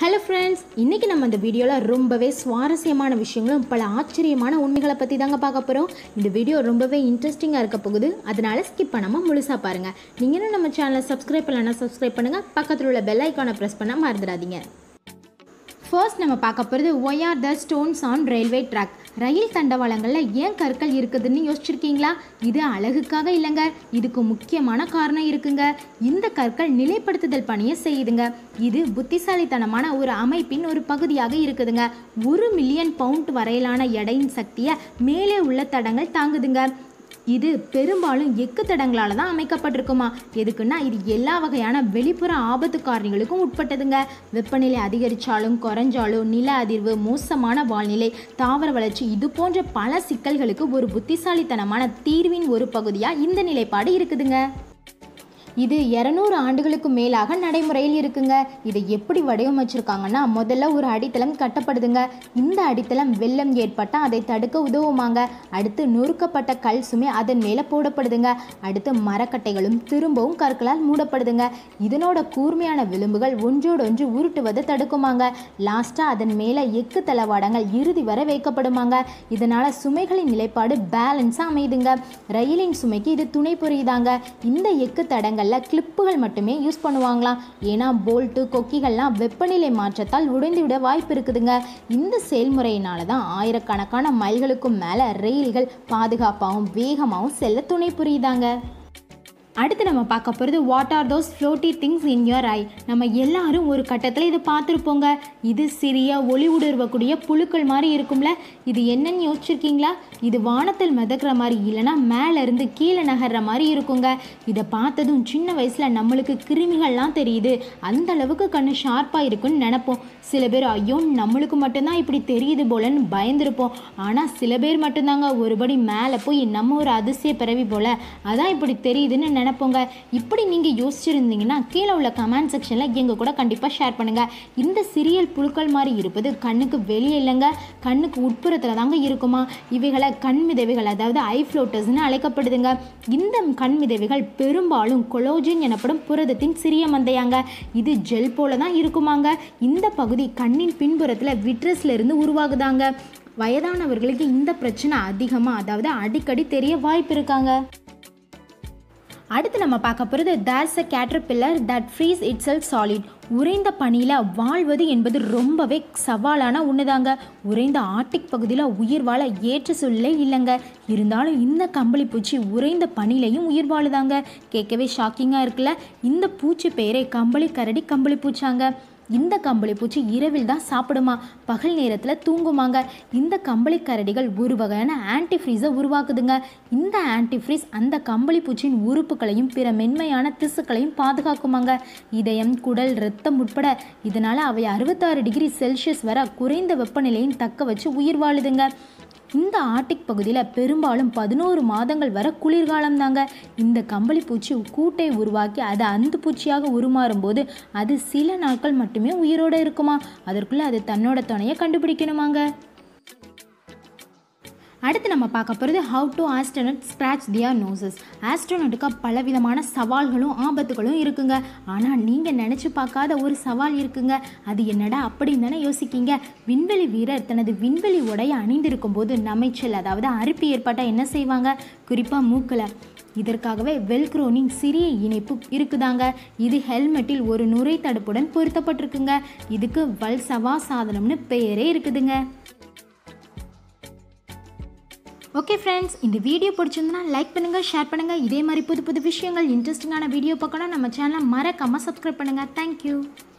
hello friends இன்றைக்கி நம்ம இந்த வீடியோவில் ரொம்பவே சுவாரஸ்யமான விஷயங்களும் பல ஆச்சரியமான உண்மைகளை பற்றி தாங்க பார்க்க போகிறோம் இந்த வீடியோ ரொம்பவே இன்ட்ரெஸ்டிங்காக இருக்க போகுது அதனால ஸ்கிப் பண்ணாமல் முழுசாக பாருங்கள் நீங்கள் இன்னும் நம்ம சேனலை சப்ஸ்கிரைப் பண்ணலன்னா சப்ஸ்கிரைப் பண்ணுங்கள் பக்கத்தில் உள்ள பெல் ஐக்கானை ப்ரெஸ் பண்ண மறந்துடாதீங்க ஃபர்ஸ்ட் நம்ம பார்க்க போகிறது why are the stones on railway track ரயில் தண்டவாளங்களில் ஏன் கற்கள் இருக்குதுன்னு யோசிச்சிருக்கீங்களா இது அழகுக்காக இல்லைங்க இதுக்கு முக்கியமான காரணம் இருக்குங்க இந்த கற்கள் நிலைப்படுத்துதல் பணியை செய்யுதுங்க இது புத்திசாலித்தனமான ஒரு அமைப்பின் ஒரு பகுதியாக இருக்குதுங்க ஒரு மில்லியன் பவுண்ட் வரையிலான எடையின் சக்தியை மேலே உள்ள தடங்கள் தாங்குதுங்க இது பெரும்பாலும் எக்கு தடங்களால தான் அமைக்கப்பட்டிருக்குமா எதுக்குன்னா இது எல்லா வகையான வெளிப்புற ஆபத்து காரணிகளுக்கும் உட்பட்டதுங்க வெப்பநிலை அதிகரித்தாலும் குறைஞ்சாலும் நில அதிர்வு மோசமான வால்நிலை தாவர வளர்ச்சி இது போன்ற பல சிக்கல்களுக்கு ஒரு புத்திசாலித்தனமான தீர்வின் ஒரு பகுதியாக இந்த நிலைப்பாடு இருக்குதுங்க இது இரநூறு ஆண்டுகளுக்கு மேலாக நடைமுறையில் இருக்குங்க இதை எப்படி வடிவமைச்சிருக்காங்கன்னா முதல்ல ஒரு அடித்தளம் கட்டப்படுதுங்க இந்த அடித்தளம் வெள்ளம் ஏற்பட்டால் அதை தடுக்க உதவுமாங்க அடுத்து நொறுக்கப்பட்ட கல் சுமை அதன் மேலே போடப்படுதுங்க அடுத்து மரக்கட்டைகளும் திரும்பவும் கற்களால் மூடப்படுதுங்க இதனோட கூர்மையான விளிம்புகள் ஒன்றோடொன்று உருட்டுவதை தடுக்குமாங்க லாஸ்ட்டாக அதன் மேலே எக்கு தளவாடங்கள் இறுதி வரை வைக்கப்படுமாங்க இதனால் சுமைகளின் நிலைப்பாடு பேலன்ஸாக அமையுதுங்க ரயிலின் சுமைக்கு இது துணை புரியுதாங்க இந்த எக்கு தடங்களில் கிளிப்புகள் மட்டுமே யூஸ் பண்ணுவாங்களாம் ஏன்னா போல்ட்டு கொக்கிகள்லாம் வெப்பநிலை மாற்றத்தால் உடைந்து விட வாய்ப்பு இருக்குதுங்க இந்த செயல்முறையினால தான் ஆயிரக்கணக்கான மைல்களுக்கும் மேலே ரயில்கள் பாதுகாப்பாகவும் வேகமாகவும் செல்ல துணை புரியுதாங்க அடுத்து நம்ம பார்க்க போகிறது what are those floaty things in your eye நம்ம எல்லாரும் ஒரு கட்டத்தில் இதை பார்த்துருப்போங்க இது சிறிய ஒளி ஊடுருவக்கூடிய புழுக்கள் மாதிரி இருக்கும்ல இது என்னன்னு யோசிச்சிருக்கீங்களா இது வானத்தில் மிதக்கிற மாதிரி இல்லைன்னா மேலே இருந்து கீழே நகர்ற மாதிரி இருக்குங்க இதை பார்த்ததும் சின்ன வயசில் நம்மளுக்கு கிருமிகள்லாம் தெரியுது அந்த அளவுக்கு கண்ணு ஷார்ப்பாக இருக்குன்னு நினைப்போம் சில பேர் ஐயோ நம்மளுக்கு மட்டும்தான் இப்படி தெரியுது போலன்னு பயந்துருப்போம் ஆனால் சில பேர் மட்டும்தாங்க ஒருபடி மேலே போய் நம்ம ஒரு அதிசய பிறவி போல அதான் இப்படி தெரியுதுன்னு நினைப்போங்க இப்படி நீங்கள் யோசிச்சிருந்தீங்கன்னா கீழே உள்ள கமெண்ட் செக்ஷனில் எங்கள் கூட கண்டிப்பாக ஷேர் பண்ணுங்கள் இந்த சிறியல் புழுக்கள் மாதிரி இருப்பது கண்ணுக்கு வெளியே இல்லைங்க கண்ணுக்கு உட்புறத்தில் தாங்க இருக்குமா இவைகளை கண் மிதவைகள் அதாவது ஐ ஃப்ளோட்டர்ஸ்னு அழைக்கப்படுதுங்க இந்த கண் மிதவைகள் பெரும்பாலும் கொலோஜின் எனப்படும் புரதத்தின் சிறிய மந்தையாங்க இது ஜெல் போல தான் இருக்குமாங்க இந்த பகுதி கண்ணின் பின்புறத்தில் விட்ரஸ்ல இருந்து உருவாகுதாங்க வயதானவர்களுக்கு இந்த பிரச்சனை அதிகமாக அதாவது அடிக்கடி தெரிய வாய்ப்பு இருக்காங்க அடுத்து நம்ம பார்க்க போகிறது there's a caterpillar that freeze itself solid உறைந்த பனியில் வாழ்வது என்பது ரொம்பவே சவாலான ஒன்றுதாங்க உறைந்த ஆர்டிக் பகுதியில் உயிர் வாழ ஏற்ற சூழ்நிலை இல்லைங்க இருந்தாலும் இந்த கம்பளி பூச்சி உறைந்த பனிலையும் உயிர் வாழுதாங்க கேட்கவே ஷாக்கிங்காக இருக்குல்ல இந்த பூச்சி பெயரே கம்பளி கரடி கம்பளி பூச்சாங்க இந்த கம்பளி பூச்சி இரவில் தான் சாப்பிடுமா பகல் நேரத்தில் தூங்குமாங்க இந்த கம்பளி கரடிகள் ஒரு வகையான ஆன்டிஃப்ரீஸை உருவாக்குதுங்க இந்த ஆன்டிஃப்ரீஸ் அந்த கம்பளி பூச்சியின் உறுப்புகளையும் பிற மென்மையான திசுக்களையும் பாதுகாக்குமாங்க இதயம் குடல் இரத்தம் உட்பட இதனால் அவை அறுபத்தாறு டிகிரி செல்சியஸ் வர குறைந்த வெப்பநிலையும் தக்க வச்சு உயிர் வாழுதுங்க இந்த ஆர்டிக் பகுதியில் பெரும்பாலும் பதினோரு மாதங்கள் வர குளிர்காலம் தாங்க இந்த கம்பளி பூச்சி கூட்டை உருவாக்கி அது அந்து பூச்சியாக உருமாறும் போது அது சில நாட்கள் மட்டுமே உயிரோடு இருக்குமா அதற்குள்ளே அது தன்னோட துணையை கண்டுபிடிக்கணுமாங்க அடுத்து நம்ம பார்க்க போகிறது how do astronaut scratch their noses ஆஸ்ட்ரோனட்டுக்கு பலவிதமான சவால்களும் ஆபத்துகளும் இருக்குங்க ஆனால் நீங்கள் நினச்சி பார்க்காத ஒரு சவால் இருக்குங்க அது என்னடா அப்படின்னு தானே யோசிக்கீங்க விண்வெளி வீரர் தனது விண்வெளி உடைய அணிந்திருக்கும் போது நமைச்சல் அதாவது அரிப்பு ஏற்பட்டால் என்ன செய்வாங்க குறிப்பாக மூக்கில் இதற்காகவே வெல்க்ரோனின் சிறிய இணைப்பு இருக்குதாங்க இது ஹெல்மெட்டில் ஒரு நுரை தடுப்புடன் பொருத்தப்பட்டிருக்குங்க இதுக்கு வல்சவா சாதனம்னு பெயரே இருக்குதுங்க ஓகே ஃப்ரெண்ட்ஸ் இந்த வீடியோ பிடிச்சிருந்தனா லைக் பண்ணுங்கள் ஷேர் பண்ணுங்கள் இதே மாதிரி புது புது விஷயங்கள் இன்ட்ரெஸ்டிங்கான வீடியோ பார்க்கணும் நம்ம சேனலை மறக்காமல் சப்ஸ்கிரைப் பண்ணுங்கள் தேங்க்யூ